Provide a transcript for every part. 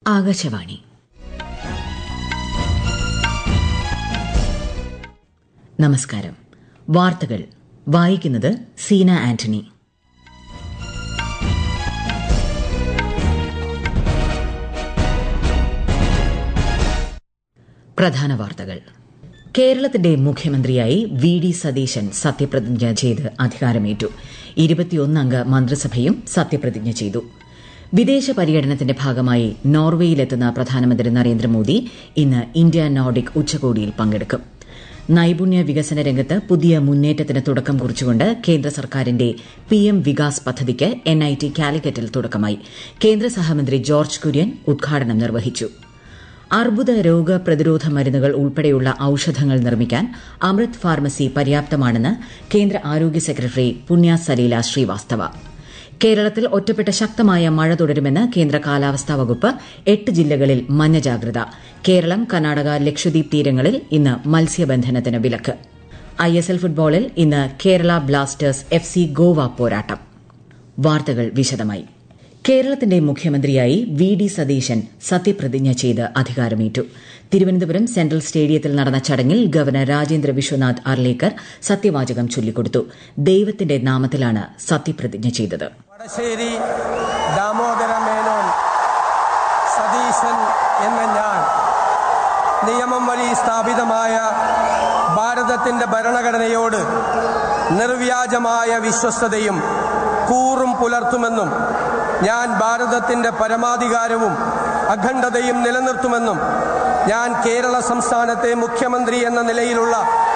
ആകാശവാണി നമസ്കാരം വാർത്തകൾ വായിക്കുന്നത് സീന ആന്റണി പ്രധാന വാർത്തകൾ കേരളത്തിന്റെ മുഖ്യമന്ത്രിയായി വി ഡി സതീശൻ സത്യപ്രതിജ്ഞ ചെയ്ത് അധികാരമേറ്റു ഇരുപത്തിയൊന്നംഗ മന്ത്രിസഭയും സത്യപ്രതിജ്ഞ ചെയ്തു വിദേശ പര്യടനത്തിന്റെ ഭാഗമായി നോർവേയിലെത്തുന്ന പ്രധാനമന്ത്രി നരേന്ദ്രമോദി ഇന്ന് ഇന്ത്യ നോർഡിക് ഉച്ചകോടിയിൽ പങ്കെടുക്കും നൈപുണ്യ വികസന രംഗത്ത് പുതിയ മുന്നേറ്റത്തിന് തുടക്കം കുറിച്ചുകൊണ്ട് കേന്ദ്ര സർക്കാരിന്റെ പി എം വികാസ് പദ്ധതിക്ക് എൻ ഐ ടി കാലിക്കറ്റിൽ തുടക്കമായി കേന്ദ്ര സഹമന്ത്രി ജോർജ് കുര്യൻ ഉദ്ഘാടനം നിർവഹിച്ചു അർബുദ രോഗ പ്രതിരോധ മരുന്നുകൾ ഉൾപ്പെടെയുള്ള ഔഷധങ്ങൾ നിർമ്മിക്കാൻ അമൃത് ഫാർമസി പര്യാപ്തമാണെന്ന് കേന്ദ്ര ആരോഗ്യ സെക്രട്ടറി പുണ്യ സലീല ശ്രീവാസ്തവ കേരളത്തിൽ ഒറ്റപ്പെട്ട ശക്തമായ മഴ തുടരുമെന്ന് കേന്ദ്ര കാലാവസ്ഥാ വകുപ്പ് എട്ട് ജില്ലകളിൽ മഞ്ഞ ജാഗ്രത കേരളം കർണാടക ലക്ഷദ്വീപ് തീരങ്ങളിൽ ഇന്ന് മത്സ്യബന്ധനത്തിന് വിലക്ക് ഐഎസ്എൽ ഫുട്ബോളിൽ ഇന്ന് Kerala Blasters F C Goa പോരാട്ടം വാർത്തകൾ വിശദമായി കേരളത്തിന്റെ മുഖ്യമന്ത്രിയായി വി ഡി സതീശൻ സത്യപ്രതിജ്ഞ ചെയ്ത് അധികാരമേറ്റു തിരുവനന്തപുരം സെൻട്രൽ സ്റ്റേഡിയത്തിൽ നടന്ന ചടങ്ങിൽ ഗവർണർ രാജേന്ദ്ര വിശ്വനാഥ് അർലേക്കർ സത്യവാചകം ചൊല്ലിക്കൊടുത്തു ദൈവത്തിന്റെ നാമത്തിലാണ് സത്യപ്രതിജ്ഞ ചെയ്തത് വടശ്ശേരി ദാമോദര മേനോൻ സതീശൻ എന്ന ഞാൻ നിയമം വഴി സ്ഥാപിതമായ ഭാരതത്തിന്റെ ഭരണഘടനയോട് നിർവ്യാജമായ വിശ്വസ്തതയും കൂറും പുലർത്തുമെന്നും ഞാൻ ഭാരതത്തിന്റെ പരമാധികാരവും അഖണ്ഡതയും നിലനിർത്തുമെന്നും ഞാൻ കേരള സംസ്ഥാനത്തെ മുഖ്യമന്ത്രി എന്ന നിലയിലുള്ള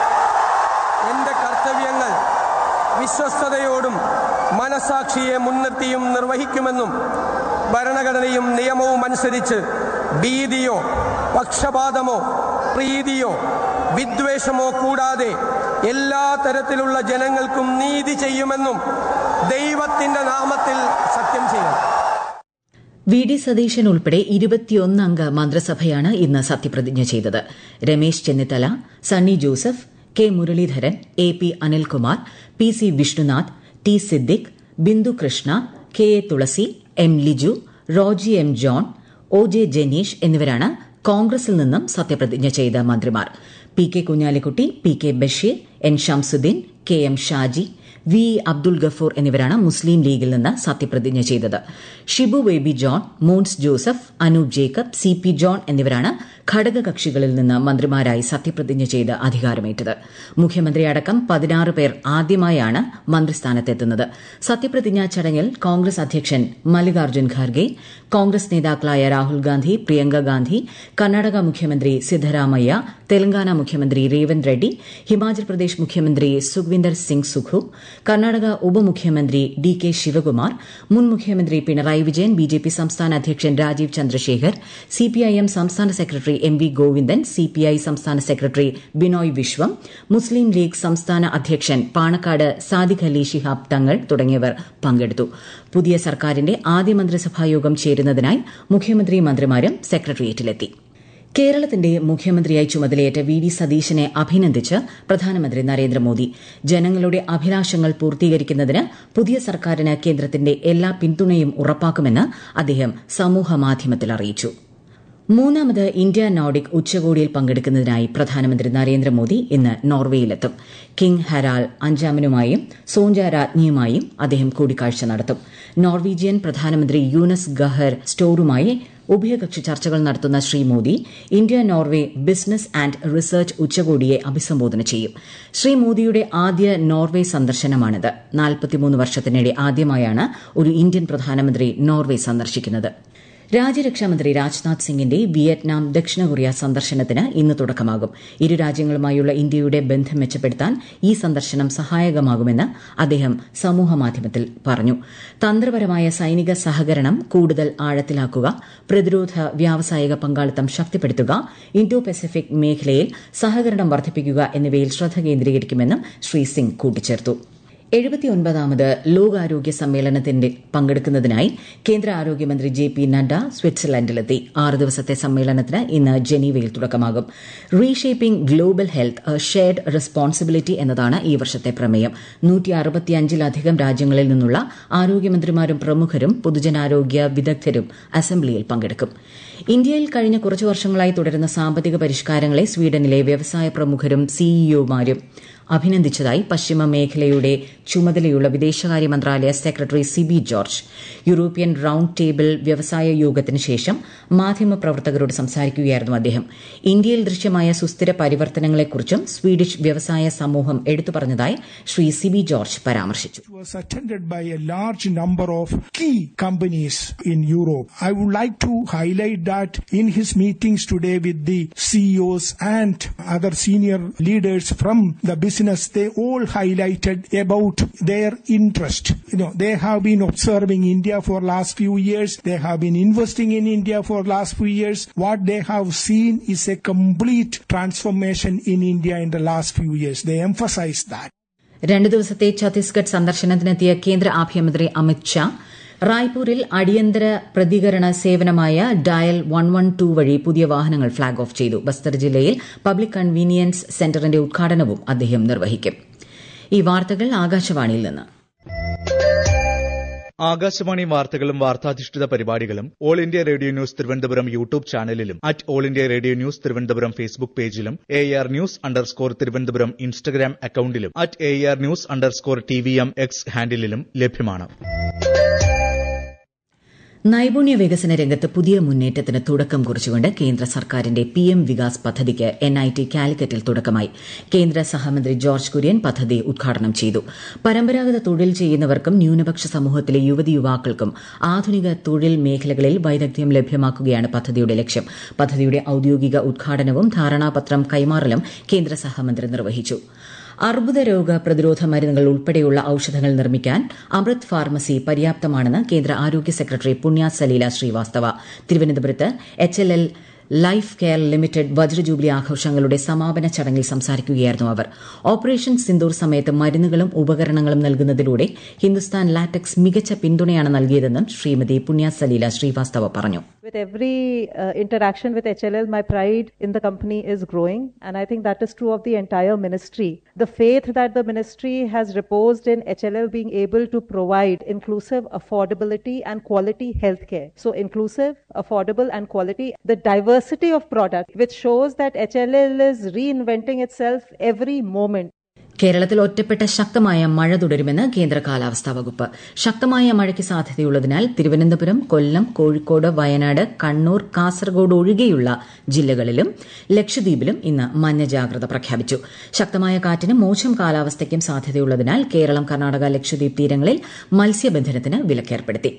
എന്റെ കർത്തവ്യങ്ങൾ വിശ്വസ്തയോടും മനസാക്ഷിയെ മുൻനിർത്തിയും നിർവഹിക്കുമെന്നും ഭരണഘടനയും നിയമവും അനുസരിച്ച് ഭീതിയോ പക്ഷപാതമോ പ്രീതിയോ വിദ്വേഷമോ കൂടാതെ എല്ലാ തരത്തിലുള്ള ജനങ്ങൾക്കും നീതി ചെയ്യുമെന്നും ദൈവത്തിന്റെ നാമത്തിൽ സത്യം ചെയ്യും വി ഡി സതീശൻ ഉൾപ്പെടെ ഇരുപത്തിയൊന്ന് അംഗ മന്ത്രിസഭയാണ് ഇന്ന് സത്യപ്രതിജ്ഞ ചെയ്തത് Ramesh Chennithala Sunny Joseph K Muraleedharan A P Anilkumar P C Vishnunath T Siddique Bindu Krishna K A Thulasi M Liju Roji M John O J Janeesh എന്നിവരാണ് കോൺഗ്രസിൽ നിന്നും സത്യപ്രതിജ്ഞ ചെയ്ത മന്ത്രിമാർ P K Kunhalikutty P K Basheer N Shamsuddeen K M Shaji V Abdul Gafoor എന്നിവരാണ് മുസ്ലിം ലീഗിൽ നിന്ന് സത്യപ്രതിജ്ഞ ചെയ്തത് ഷിബു ബേബി ജോൺ മോൻസ് ജോസഫ് അനൂപ് ജേക്കബ് സി പി ജോൺ എന്നിവരാണ് ഘടകകക്ഷികളിൽ നിന്ന് മന്ത്രിമാരായി സത്യപ്രതിജ്ഞ ചെയ്ത് അധികാരമേറ്റത് മുഖ്യമന്ത്രി അടക്കം പതിനാറ് പേർ ആദ്യമായാണ് മന്ത്രിസ്ഥാനത്തെത്തുന്നത് സത്യപ്രതിജ്ഞാ ചടങ്ങിൽ കോൺഗ്രസ് അധ്യക്ഷൻ മല്ലികാർജ്ജുൻ ഖാർഗെ കോൺഗ്രസ് നേതാക്കളായ രാഹുൽ ഗാന്ധി പ്രിയങ്ക ഗാന്ധി കർണാടക മുഖ്യമന്ത്രി സിദ്ധരാമയ്യ തെലങ്കാന മുഖ്യമന്ത്രി രേവന്ത് റെഡ്ഡി ഹിമാചൽ പ്രദേശ് മുഖ്യമന്ത്രി സുഖ്വിന്ദർ സിംഗ് സുഖു കർണാടക ഉപമുഖ്യമന്ത്രി ഡി കെ ശിവകുമാർ മുൻ മുഖ്യമന്ത്രി പിണറായി വിജയൻ ബിജെപി സംസ്ഥാന അധ്യക്ഷൻ രാജീവ് ചന്ദ്രശേഖർ സിപിഐഎം സംസ്ഥാന secretary M V Govindan CPI സംസ്ഥാന secretary Binoy Viswam Muslim league സംസ്ഥാന അധ്യക്ഷൻ പാണക്കാട് സാദിഖ് അലി ശിഹാബ് തങ്ങൾ തുടങ്ങിയവർ പങ്കെടുത്തു പുതിയ സർക്കാരിന്റെ ആദ്യ മന്ത്രിസഭാ യോഗം ചേരുന്നതിനായി മുഖ്യമന്ത്രി മന്ത്രിമാരും സെക്രട്ടേറിയറ്റിലെത്തി കേരളത്തിന്റെ മുഖ്യമന്ത്രിയായി ചുമതലയേറ്റ വി ഡി സതീശനെ അഭിനന്ദിച്ച് പ്രധാനമന്ത്രി നരേന്ദ്രമോദി ജനങ്ങളുടെ അഭിലാഷങ്ങൾ പൂർത്തീകരിക്കുന്നതിന് പുതിയ സർക്കാരിന് കേന്ദ്രത്തിന്റെ എല്ലാ പിന്തുണയും ഉറപ്പാക്കുമെന്ന് അദ്ദേഹം സമൂഹമാധ്യമത്തിൽ അറിയിച്ചു മൂന്നാമത് ഇന്ത്യ നോർഡിക് ഉച്ചകോടിയിൽ പങ്കെടുക്കുന്നതിനായി പ്രധാനമന്ത്രി നരേന്ദ്രമോദി ഇന്ന് നോർവേയിലെത്തും കിങ് ഹരാൽ അഞ്ചാമനുമായും സോഞ്ച രാജ്ഞിയുമായും അദ്ദേഹം കൂടിക്കാഴ്ച നടത്തും നോർവീജിയൻ പ്രധാനമന്ത്രി യൂനസ് ഗഹർ സ്റ്റോറുമായി ഉഭയകക്ഷി ചർച്ചകൾ നടത്തുന്ന Shri Modi India Norway business and research ഉച്ചകോടിയെ അഭിസംബോധന ചെയ്യും ശ്രീ മോദിയുടെ ആദ്യ നോർവേ സന്ദർശനമാണിത് നാൽപ്പത്തിമൂന്ന് വർഷത്തിനിടെ ആദ്യമായാണ് ഒരു ഇന്ത്യൻ പ്രധാനമന്ത്രി നോർവേ സന്ദർശിക്കുന്നത് രാജ്യരക്ഷാമന്ത്രി രാജ്നാഥ് സിംഗിന്റെ വിയറ്റ്നാം ദക്ഷിണ കൊറിയ സന്ദർശനത്തിന് ഇന്ന് തുടക്കമാകും ഇരു രാജ്യങ്ങളുമായുള്ള ഇന്ത്യയുടെ ബന്ധം മെച്ചപ്പെടുത്താൻ ഈ സന്ദർശനം സഹായകമാകുമെന്ന് അദ്ദേഹം സമൂഹമാധ്യമത്തിൽ പറഞ്ഞു തന്ത്രപരമായ സൈനിക സഹകരണം കൂടുതൽ ആഴത്തിലാക്കുക പ്രതിരോധ വ്യാവസായിക പങ്കാളിത്തം ശക്തിപ്പെടുത്തുക ഇന്തോ പസഫിക് മേഖലയിൽ സഹകരണം വർദ്ധിപ്പിക്കുക എന്നിവയിൽ ശ്രദ്ധ കേന്ദ്രീകരിക്കുമെന്നും ശ്രീ സിംഗ് കൂട്ടിച്ചേർത്തു എഴുപത്തിയൊൻപതാമത് ലോകാരോഗ്യ സമ്മേളനത്തിന്റെ പങ്കെടുക്കുന്നതിനായി കേന്ദ്ര ആരോഗ്യമന്ത്രി ജെ പി നഡ്ഡ സ്വിറ്റ്സർലൻഡിലെത്തി ആറ് ദിവസത്തെ സമ്മേളനത്തിന് ഇന്ന് ജനീവയിൽ തുടക്കമാകും reshaping global health a shared responsibility എന്നതാണ് ഈ വർഷത്തെ പ്രമേയം നൂറ്റി അറുപത്തിയഞ്ചിലധികം രാജ്യങ്ങളിൽ നിന്നുള്ള ആരോഗ്യമന്ത്രിമാരും പ്രമുഖരും പൊതുജനാരോഗ്യ വിദഗ്ധരും അസംബ്ലിയിൽ പങ്കെടുക്കും ഇന്ത്യയിൽ കഴിഞ്ഞ കുറച്ചു വർഷങ്ങളായി തുടരുന്ന സാമ്പത്തിക പരിഷ്കാരങ്ങളെ സ്വീഡനിലെ വ്യവസായ പ്രമുഖരും സിഇഒമാരും അഭിനന്ദിച്ചതായി പശ്ചിമ മേഖലയുടെ ചുമതലയുള്ള വിദേശകാര്യ മന്ത്രാലയ secretary Sibi George European round table വ്യവസായ യോഗത്തിന് ശേഷം മാധ്യമപ്രവർത്തകരോട് സംസാരിക്കുകയായിരുന്നു അദ്ദേഹം ഇന്ത്യയിൽ ദൃശ്യമായ സുസ്ഥിര പരിവർത്തനങ്ങളെക്കുറിച്ചും സ്വീഡിഷ് വ്യവസായ സമൂഹം എടുത്തു പറഞ്ഞതായി ശ്രീ സിബി ജോർജ് പരാമർശിച്ചു was attended by a large number of key companies in Europe. I would like to highlight that in his meetings today with the CEOs and other senior leaders from the business, they all highlighted about their interest. You know, they have been observing India for last few years. They have been investing in India for last few years. What they have seen is a complete transformation in India in the last few years. They emphasize that. രണ്ടു ദിവസത്തെ ഛത്തീസ്ഗഡ് സന്ദർശനത്തിനെത്തിയ കേന്ദ്ര ആഭ്യന്തരമന്ത്രി അമിത് ഷാ റായ്പൂരിൽ അടിയന്തര പ്രതികരണ സേവനമായ dial one one two വഴി പുതിയ വാഹനങ്ങൾ ഫ്ളാഗ് ഓഫ് ചെയ്തു ബസ്തർ ജില്ലയിൽ പബ്ലിക് കൺവീനിയൻസ് സെന്ററിന്റെ ഉദ്ഘാടനവും അദ്ദേഹം നിർവഹിക്കും ഈ വാർത്തകൾ ആകാശവാണിയിൽ നിന്ന് ആകാശവാണി വാർത്തകളും വാർത്താധിഷ്ഠിത പരിപാടികളും all India radio news Thiruvananthapuram YouTube ചാനലിലും at all India radio news Thiruvananthapuram Facebook പേജിലും A R news underscore Thiruvananthapuram Instagram അക്കൌണ്ടിലും at A R news underscore T V M X ഹാൻഡിലും ലഭ്യമാണ് നൈപുണ്യ വികസന രംഗത്ത് പുതിയ മുന്നേറ്റത്തിന് തുടക്കം കുറിച്ചുകൊണ്ട് കേന്ദ്ര സർക്കാരിന്റെ പി എം വികാസ് പദ്ധതിക്ക് എൻ ഐ ടി കാലിക്കറ്റിൽ തുടക്കമായി കേന്ദ്ര സഹമന്ത്രി ജോർജ് കുര്യൻ പദ്ധതി ഉദ്ഘാടനം ചെയ്തു പരമ്പരാഗത തൊഴിൽ ചെയ്യുന്നവർക്കും ന്യൂനപക്ഷ സമൂഹത്തിലെ യുവതി യുവാക്കൾക്കും ആധുനിക തൊഴിൽ മേഖലകളിൽ വൈദഗ്ധ്യം ലഭ്യമാക്കുകയാണ് പദ്ധതിയുടെ ലക്ഷ്യം പദ്ധതിയുടെ ഔദ്യോഗിക ഉദ്ഘാടനവും ധാരണാപത്രം കൈമാറലും കേന്ദ്ര സഹമന്ത്രി നിർവഹിച്ചു അർബുദ രോഗ പ്രതിരോധ മരുന്നുകൾ ഉൾപ്പെടെയുള്ള ഔഷധങ്ങൾ നിർമ്മിക്കാൻ അമൃത് ഫാർമസി പര്യാപ്തമാണെന്ന് കേന്ദ്ര ആരോഗ്യ സെക്രട്ടറി പുണ്യ സലീല ശ്രീവാസ്തവ തിരുവനന്തപുരത്ത് H L L life care limited വജ്രജൂബിലി ആഘോഷങ്ങളുടെ സമാപന ചടങ്ങിൽ സംസാരിക്കുകയായിരുന്നു അവർ ഓപ്പറേഷൻ സിന്ദൂർ സമയത്ത് മരുന്നുകളും ഉപകരണങ്ങളും നൽകുന്നതിലൂടെ ഹിന്ദുസ്ഥാൻ ലാറ്റക്സ് മികച്ച പിന്തുണയാണ് നൽകിയതെന്നും ശ്രീമതി പുണ്യ സലീല ശ്രീവാസ്തവ പറഞ്ഞു With every uh, interaction with HLL, my pride in the company is growing, and I think that is true of the entire ministry. The faith that the ministry has reposed in HLL being able to provide inclusive affordability and quality healthcare. So, inclusive, affordable, and quality. The diversity of product, which shows that HLL is reinventing itself every moment. കേരളത്തിൽ ഒറ്റപ്പെട്ട ശക്തമായ മഴ തുടരുമെന്ന് കേന്ദ്ര കാലാവസ്ഥാ വകുപ്പ് ശക്തമായ മഴയ്ക്ക് സാധ്യതയുള്ളതിനാൽ തിരുവനന്തപുരം കൊല്ലം കോഴിക്കോട് വയനാട് കണ്ണൂർ കാസർഗോഡ് ഒഴികെയുള്ള ജില്ലകളിലും ലക്ഷദ്വീപിലും ഇന്ന് മഞ്ഞ ജാഗ്രത പ്രഖ്യാപിച്ചു ശക്തമായ കാറ്റിനും മോശം കാലാവസ്ഥയ്ക്കും സാധ്യതയുള്ളതിനാൽ കേരളം കർണാടക ലക്ഷദ്വീപ് തീരങ്ങളിൽ മത്സ്യബന്ധനത്തിന് വിലക്കേർപ്പെടുത്തി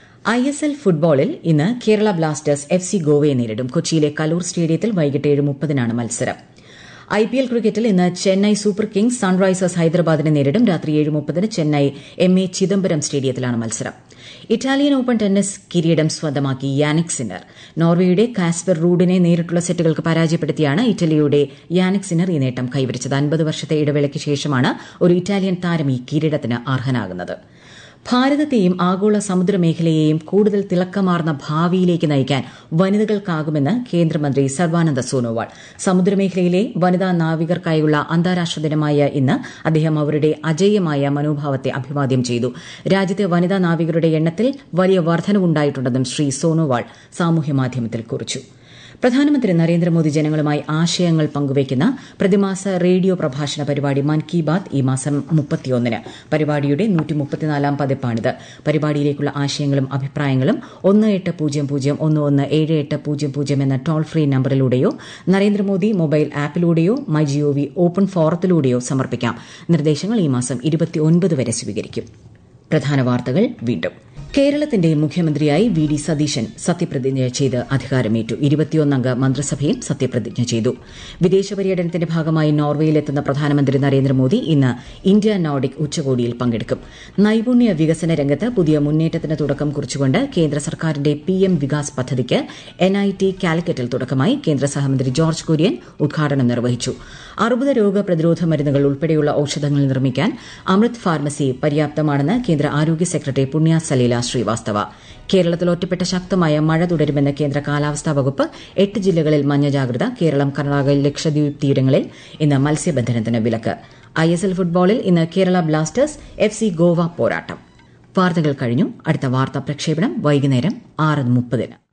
ഐ എസ് എൽ ഫുട്ബോളിൽ ഇന്ന് കേരള ബ്ലാസ്റ്റേഴ്സ് എഫ് സി ഗോവയെ നേരിടും കൊച്ചിയിലെ കലൂർ സ്റ്റേഡിയത്തിൽ വൈകിട്ട് ഏഴ് മുപ്പതിനാണ് മത്സരം ഐ പി എൽ ക്രിക്കറ്റിൽ ഇന്ന് ചെന്നൈ സൂപ്പർ കിങ്സ് സൺറൈസേഴ്സ് ഹൈദരാബാദിനെ നേരിടും രാത്രി ഏഴ് മുപ്പതിന് ചെന്നൈ എം എ ചിദംബരം സ്റ്റേഡിയത്തിലാണ് മത്സരം ഇറ്റാലിയൻ ഓപ്പൺ ടെന്നീസ് കിരീടം സ്വന്തമാക്കി യാനിക് സിന്നർ നോർവേയുടെ കാസ്പർ റൂഡിനെ നേരിട്ടുള്ള സെറ്റുകൾക്ക് പരാജയപ്പെടുത്തിയാണ് ഇറ്റലിയുടെ യാനിക് സിന്നർ ഈ നേട്ടം കൈവരിച്ചത് അൻപത് വർഷത്തെ ഇടവേളയ്ക്ക് ശേഷമാണ് ഒരു ഇറ്റാലിയൻ താരം ഈ കിരീടത്തിന് അർഹനാകുന്നത് ഭാരതത്തെയും ആഗോള സമുദ്രമേഖലയെയും കൂടുതൽ തിളക്കമാർന്ന ഭാവിയിലേക്ക് നയിക്കാൻ വനിതകൾക്കാകുമെന്ന് കേന്ദ്രമന്ത്രി സർബാനന്ദ സോനോവാൾ സമുദ്രമേഖലയിലെ വനിതാ നാവികർക്കായുള്ള അന്താരാഷ്ട്ര ദിനമായ ഇന്ന് അദ്ദേഹം അവരുടെ അജയ്യമായ മനോഭാവത്തെ അഭിവാദ്യം ചെയ്തു രാജ്യത്തെ വനിതാ നാവികരുടെ എണ്ണത്തിൽ വലിയ വർധനവുണ്ടായിട്ടുണ്ടെന്നും ശ്രീ സോനോവാൾ സാമൂഹ്യമാധ്യമത്തിൽ കുറിച്ചു പ്രധാനമന്ത്രി നരേന്ദ്രമോദി ജനങ്ങളുമായി ആശയങ്ങൾ പങ്കുവയ്ക്കുന്ന പ്രതിമാസ റേഡിയോ പ്രഭാഷണ പരിപാടി മൻ കി ബാത് ഈ മാസം മുപ്പത്തിയൊന്നിന് പരിപാടിയുടെ നൂറ്റിമുപ്പത്തിനാലാം പതിപ്പാണിത് പരിപാടിയിലേക്കുള്ള ആശയങ്ങളും അഭിപ്രായങ്ങളും ഒന്ന് എട്ട് പൂജ്യം പൂജ്യം ഒന്ന് ഒന്ന് ഏഴ് എട്ട് പൂജ്യം പൂജ്യം എന്ന ടോൾ ഫ്രീ നമ്പറിലൂടെയോ നരേന്ദ്രമോദി മൊബൈൽ ആപ്പിലൂടെയോ മൈ ജിഒവി ഓപ്പൺ ഫോറത്തിലൂടെയോ സമർപ്പിക്കാം നിർദ്ദേശങ്ങൾ ഈ മാസം ഇരുപത്തിയൊൻപത് വരെ സ്വീകരിക്കും പ്രധാന വാർത്തകൾ വീണ്ടും കേരളത്തിന്റെ മുഖ്യമന്ത്രിയായി വി ഡി സതീശൻ സത്യപ്രതിജ്ഞ ചെയ്ത് അധികാരമേറ്റു ഇരുപത്തിയൊന്നംഗ മന്ത്രിസഭയും സത്യപ്രതിജ്ഞ ചെയ്തു വിദേശ പര്യടനത്തിന്റെ ഭാഗമായി നോർവേയിലെത്തുന്ന പ്രധാനമന്ത്രി നരേന്ദ്രമോദി ഇന്ന് ഇന്ത്യ നോർഡിക് ഉച്ചകോടിയിൽ പങ്കെടുക്കും നൈപുണ്യ വികസന രംഗത്ത് പുതിയ മുന്നേറ്റത്തിന് തുടക്കം കുറിച്ചുകൊണ്ട് കേന്ദ്ര സർക്കാരിന്റെ പി എം വികാസ് പദ്ധതിക്ക് എൻ ഐ ടി കാലിക്കറ്റിൽ തുടക്കമായി കേന്ദ്ര സഹമന്ത്രി ജോർജ് കുര്യൻ ഉദ്ഘാടനം നിർവഹിച്ചു അർബുദ രോഗ പ്രതിരോധ മരുന്നുകൾ ഉൾപ്പെടെയുള്ള ഔഷധങ്ങൾ നിർമ്മിക്കാൻ അമൃത് ഫാർമസി പര്യാപ്തമാണെന്ന് കേന്ദ്ര ആരോഗ്യ സെക്രട്ടറി പുണ്യ സലീല ശ്രീവാസ്തവ കേരളത്തിൽ ഒറ്റപ്പെട്ട ശക്തമായ മഴ തുടരുമെന്ന് കേന്ദ്ര കാലാവസ്ഥാ വകുപ്പ് എട്ട് ജില്ലകളിൽ മഞ്ഞ ജാഗ്രത കേരളം കർണാടക ലക്ഷദ്വീപ് തീരങ്ങളിൽ ഇന്ന് മത്സ്യബന്ധനത്തിന് വിലക്ക് ഐ എസ് എൽ ഫുട്ബോളിൽ ഇന്ന് Kerala Blasters F C Goa പോരാട്ടം വാർത്തകൾ കഴിഞ്ഞു അടുത്ത വാർത്താ പ്രക്ഷേപണം വൈകുന്നേരം ആറ് മുപ്പതിന്